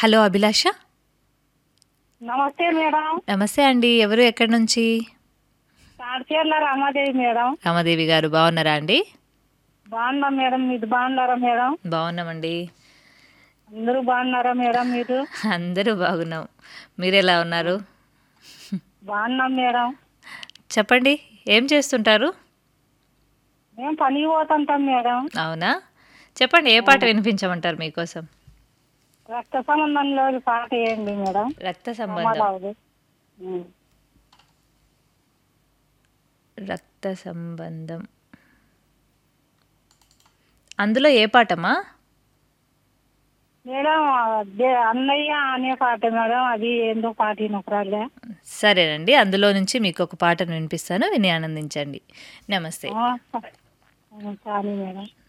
Hello అభిలాష నమస్తే madam నమస్తే అండి ఎవరు ఎక్కడి నుంచి తాడిచేర్ల రామాదేవి మేడం రామాదేవి గారు బాగున్నారా అండి బాగున్నాం మేడం మీరు బాగున్నారా మేడం బాగున్నామండి అందరూ బాగున్నారా మేడం మీరు అందరూ బాగున్నాం మీరు ఎలా ఉన్నారు బాగున్నాం మేడం చెప్పండి ఏం చేస్తుంటారు మేము పనికి పోతుంటాం మేడం అవునా చెప్పండి ఏ పాట వినిపించమంటారు మీకోసం రక్త సంబంధంలో ఈ పాట వేయండి మేడం రక్త సంబంధం రామారావుది ఉం. రక్త సంబంధం అందులో ఏ పాటమ్మా మేడం అదే అన్నయ్య అనే పాట మేడం అది ఏందో పాట నొకరాలే సరేనండి అందులో నుంచి మీకు ఒక పాటను వినిపిస్తాను విని ఆనందించండి నమస్తే కానీ మేడం